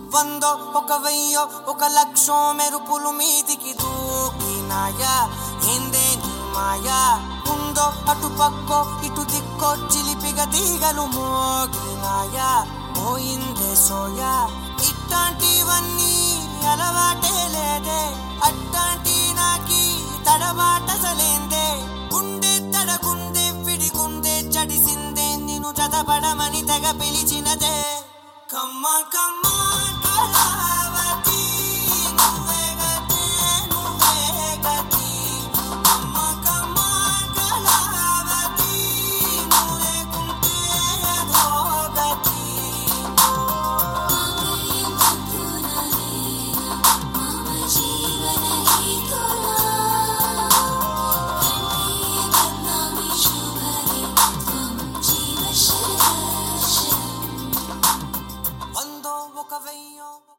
వందో ఒక వెయ్యో ఒక లక్షో మెరుపులు మీదికి దూకినాయా ఏందే నీ మాయా ఉందో అటు పక్కో ఇటు దిక్కో చిలిపిగ తీగలు మోగినాయా పోయిందే సోయా ఇట్లాంటివన్నీ అలవాటే లేదే అట్లాంటి నాకి తడబాటసలేందే గుండె తడగుండె విడిగుండె చడిసిందే నిన్ను చదపడమని తెగ పిలిచినదే కమ్మ కమ్మ కళావతి నువ్వే గతి నువ్వే గతి కమ్మ కమ్మ కళావతి నువ్వు లేకుంటే అదో గతి వందో ఒక వెయ్యో